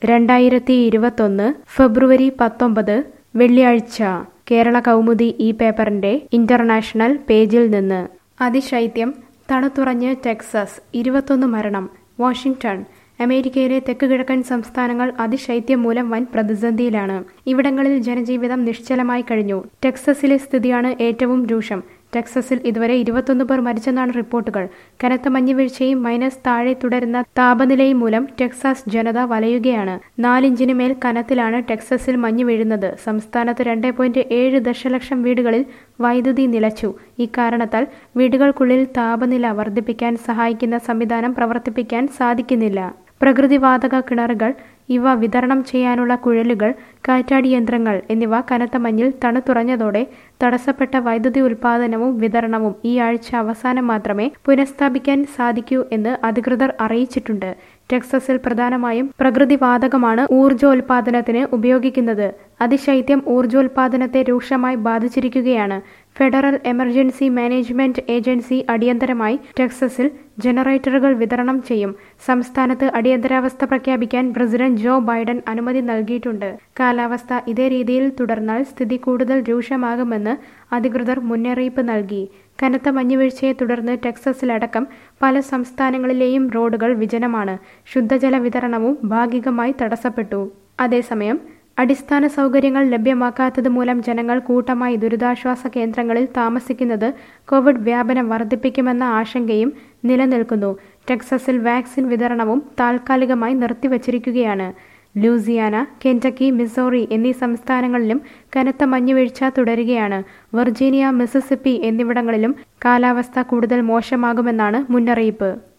രണ്ടായിരത്തി ഇരുപത്തൊന്ന് ഫെബ്രുവരി പത്തൊമ്പത് വെള്ളിയാഴ്ച കേരള കൗമുദി ഈ പേപ്പറിന്റെ ഇന്റർനാഷണൽ പേജിൽ നിന്ന് അതിശൈത്യം തണുത്തുറഞ്ഞ് ടെക്സസ് ഇരുപത്തൊന്ന് മരണം വാഷിംഗ്ടൺ അമേരിക്കയിലെ തെക്ക് കിഴക്കൻ സംസ്ഥാനങ്ങൾ അതിശൈത്യം മൂലം വൻ പ്രതിസന്ധിയിലാണ് ഇവിടങ്ങളിൽ ജനജീവിതം നിശ്ചലമായി കഴിഞ്ഞു ടെക്സസിലെ സ്ഥിതിയാണ് ഏറ്റവും രൂക്ഷം ടെക്സസിൽ ഇതുവരെ ഇരുപത്തൊന്ന് പേർ മരിച്ചെന്നാണ് റിപ്പോർട്ടുകൾ കനത്ത മഞ്ഞുവീഴ്ചയും മൈനസ് താഴെ തുടരുന്ന താപനിലയും മൂലം ടെക്സാസ് ജനത വലയുകയാണ് നാലിഞ്ചിന് മേൽ കനത്തിലാണ് ടെക്സസിൽ മഞ്ഞ് വീഴുന്നത് സംസ്ഥാനത്ത് രണ്ട് പോയിന്റ് ഏഴ് ദശലക്ഷം വീടുകളിൽ വൈദ്യുതി നിലച്ചു ഇക്കാരണത്താൽ വീടുകൾക്കുള്ളിൽ താപനില വർദ്ധിപ്പിക്കാൻ സഹായിക്കുന്ന സംവിധാനം പ്രവർത്തിപ്പിക്കാൻ സാധിക്കുന്നില്ല പ്രകൃതിവാതക കിണറുകൾ ഇവ വിതരണം ചെയ്യാനുള്ള കുഴലുകൾ കാറ്റാടി യന്ത്രങ്ങൾ എന്നിവ കനത്ത മഞ്ഞിൽ തണുത്തുറഞ്ഞതോടെ തടസ്സപ്പെട്ട വൈദ്യുതി ഉൽപാദനവും വിതരണവും ഈ ആഴ്ച അവസാനം മാത്രമേ പുനഃസ്ഥാപിക്കാൻ സാധിക്കൂ എന്ന് അധികൃതർ അറിയിച്ചിട്ടുണ്ട് ടെക്സസിൽ പ്രധാനമായും പ്രകൃതിവാതകമാണ് ഊർജോൽപാദനത്തിന് ഉപയോഗിക്കുന്നത് അതിശൈത്യം ഊർജോൽപാദനത്തെ രൂക്ഷമായി ബാധിച്ചിരിക്കുകയാണ് ഫെഡറൽ എമർജൻസി മാനേജ്മെന്റ് ഏജൻസി അടിയന്തരമായി ടെക്സസിൽ ജനറേറ്ററുകൾ വിതരണം ചെയ്യും സംസ്ഥാനത്ത് അടിയന്തരാവസ്ഥ പ്രഖ്യാപിക്കാൻ പ്രസിഡന്റ് ജോ ബൈഡൻ അനുമതി നൽകിയിട്ടുണ്ട് കാലാവസ്ഥ ഇതേ രീതിയിൽ തുടർന്നാൽ സ്ഥിതി കൂടുതൽ രൂക്ഷമാകുമെന്ന് അധികൃതർ മുന്നറിയിപ്പ് നൽകി കനത്ത മഞ്ഞുവീഴ്ചയെ തുടർന്ന് ടെക്സസിലടക്കം പല സംസ്ഥാനങ്ങളിലെയും റോഡുകൾ വിജനമാണ് ശുദ്ധജല വിതരണവും ഭാഗികമായി തടസ്സപ്പെട്ടു അതേസമയം അടിസ്ഥാന സൗകര്യങ്ങൾ ലഭ്യമാക്കാത്തത് മൂലം ജനങ്ങൾ കൂട്ടമായി ദുരിതാശ്വാസ കേന്ദ്രങ്ങളിൽ താമസിക്കുന്നത് കോവിഡ് വ്യാപനം വർദ്ധിപ്പിക്കുമെന്ന ആശങ്കയും നിലനിൽക്കുന്നു ടെക്സസിൽ വാക്സിൻ വിതരണവും താൽക്കാലികമായി നിർത്തിവച്ചിരിക്കുകയാണ് ലൂസിയാന കെൻറ്റക്കി മിസോറി എന്നീ സംസ്ഥാനങ്ങളിലും കനത്ത മഞ്ഞുവീഴ്ച തുടരുകയാണ് വെർജീനിയ മിസിസിപ്പി എന്നിവിടങ്ങളിലും കാലാവസ്ഥ കൂടുതൽ മോശമാകുമെന്നാണ് മുന്നറിയിപ്പ്